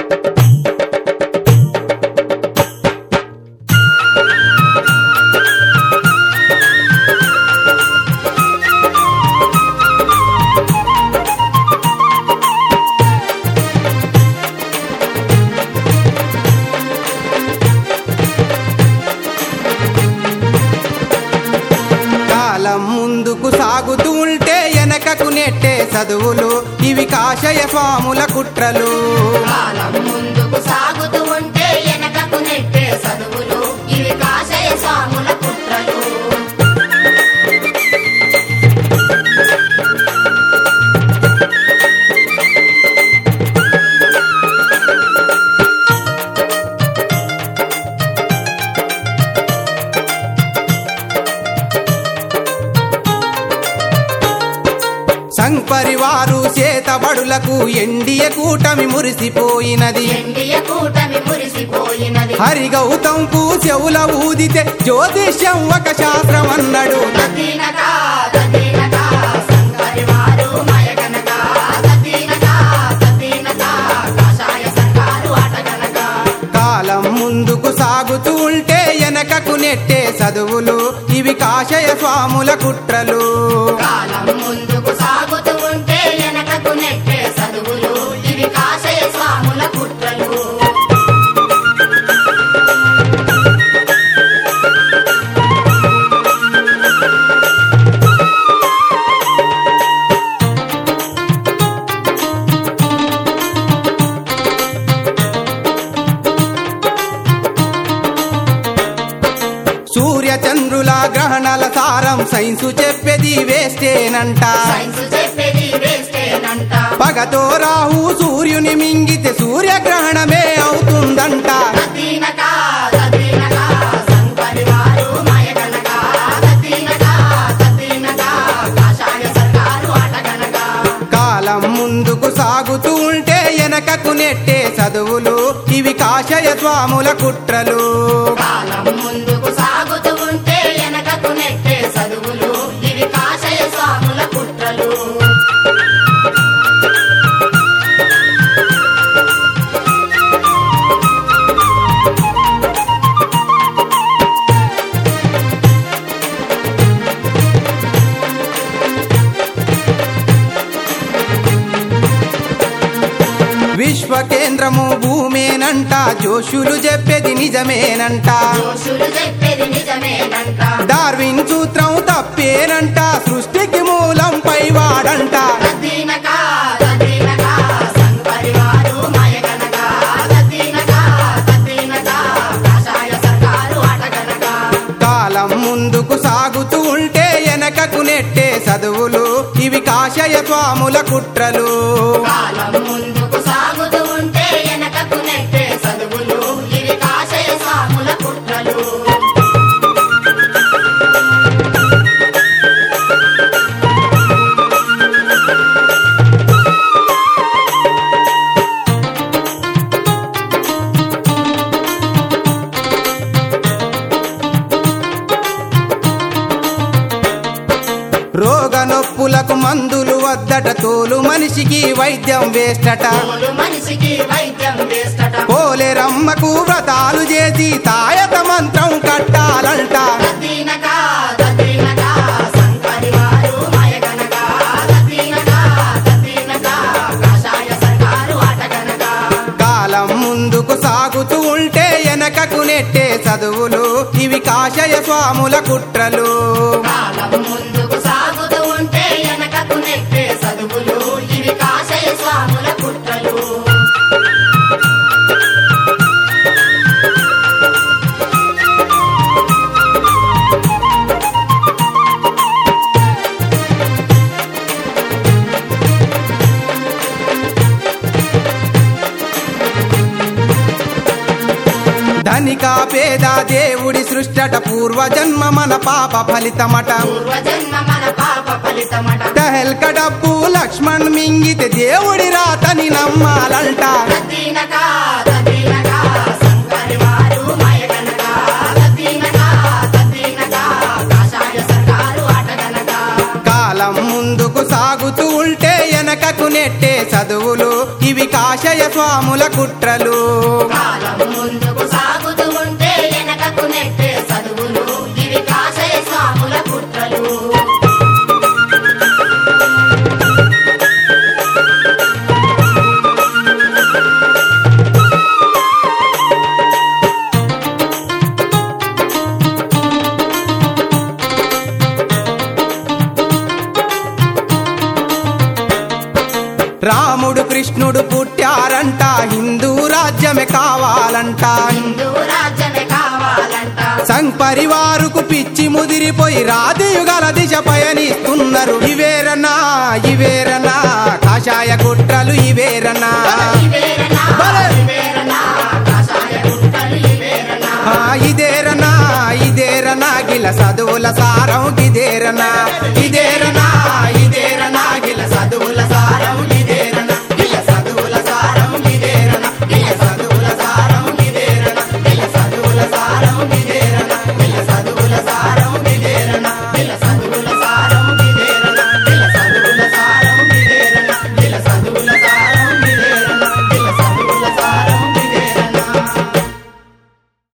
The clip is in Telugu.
కాలం ముందుకు సాగుతూ ఉంటే వెనకకు నెట్టే చదువులు ఇవి కాషయ స్వాముల కుట్రలు కాలం ముందుకు సాగుతూ ఉంటే వెనకకు నెట్టే చదువులు ఇవి కాషయ స్వాముల కుట్రలు సంపరివారు చేతబడులకు ఎండియ కూటమి మురిసిపోయినది ఎండియ కూటమి మురిసిపోయినది హరిగౌతంకు చెవుల ఊదితే జ్యోతిష్యం ఒక శాస్త్రం అన్నాడు తదీనక తదీనక సంకరివారు మయగనక తదీనక తదీనక కాషాయ సర్కారు అటగనక కాలం ముందుకు సాగుతూ ఉంటే వెనకకు నెట్టే చదువులు ఇవి కాషయ స్వాముల కుట్రలు కాలం ముందుకు సాగుతూ ఉంటే వెనకకు నెట్టే చదువులు ఇవి కాషయ స్వాముల కుట్రలు సూర్య చంద్రుల గ్రహణాల సారం సైన్సు చెప్పేది వేస్టేనంట సైన్స్ చెప్పేది వేస్తేనంట పగతో రాహు సూర్యుని మింగితే సూర్యగ్రహణమే అవుతుందంట తదీనక తదీనక సంకరివారు మయగనక తదీనక తదీనక కాషాయ సర్కారు అటగనక కాలం ముందుకు సాగుతూ ఉంటే వెనకకు నెట్టే చదువులు ఇవి కాషయ స్వాముల కుట్రలు కాలం ముందుకు సాగుతూ ఉంటే వెనకకు నెట్టే చదువులు ఇవి కాషయ స్వాముల కుట్రలు విశ్వ కేంద్రము భూమేనంట జోషులు చెప్పేది నిజమేనంట దోషులు చెప్పేది నిజమేనంట డార్విన్ సూత్రం తప్పేనంట సృష్టికి మూలం పైవాడంట తదీనక తదీనక సంపరివారు మయగనక తదీనక తదీనక కాషాయ సర్కారు అటగనక కాలం ముందుకు సాగుతూ ఉంటే వెనకకు నెట్టే చదువులు ఇవి కాషయ స్వాముల కుట్రలు కాలం ముందుకు సాగుతూ ఉంటే వెనకకు నెట్టే చదువులు ఇవి కాషయ స్వాముల కుట్రలు రోగ నొప్పులకు మందులు వద్దట తోలు మనిషికి వైద్యం వేస్తట తోలు మనిషికి వైద్యం వేస్తట పోలేరమ్మకు వ్రతాలు చేసి తాయత మంత్రం కట్టాలంట తదీనక తదీనక సంపరివారు మయగనక తదీనక తదీనక కాషాయ సర్కారు అటగనక కాలం ముందుకు సాగుతూ ఉంటే వెనకకు నెట్టే చదువులు ఇవి కాషయ స్వాముల కుట్రలు కాలం ముందుకు సాగుతూ ఉంటే వెనకకు నెట్టే చదువులు ఇవి కాషయ స్వాముల కుట్రలు ధనిక పేద దేవుడి సృష్టట పూర్వజన్మ మన పాప ఫలితమట పూర్వజన్మ మన పాప ఫలితమట టహెల్క డబ్బు లక్ష్మణ్ మింగితే దేవుడి రాతని నమ్మాలంట తదీనక తదీనక సంకరివారు మయగనక తదీనక తదీనక కాషాయ సర్కారు అటగనక కాలం ముందుకు సాగుతూ ఉంటే వెనకకు నెట్టే చదువులు ఇవి కాషయ స్వాముల కుట్రలు కాలం ముందుకు సాగుతూ ఉంటే వెనకకు నెట్టే చదువులు ఇవి కాషయ స్వాముల కుట్రలు రాముడు కృష్ణుడు పుట్టారంట హిందూ రాజ్యమే కావాలంట హిందూ రాజ్యమే కావాలంట సంఘ్ పరివారుకు పిచ్చి ముదిరిపోయి రాతియుగల దిశ పయనిస్తున్నారు ఇవేరనా ఇవేరనా కాషాయ కుట్రలు ఇవేరనా ఇవేరనా భలే! ఇవేరనా కాషాయ కుట్రలు ఇవేరనా ఆ, ఇదేరనా ఇదేరనా గిల చదువుల సారం గిదేరనా ఇదేరనా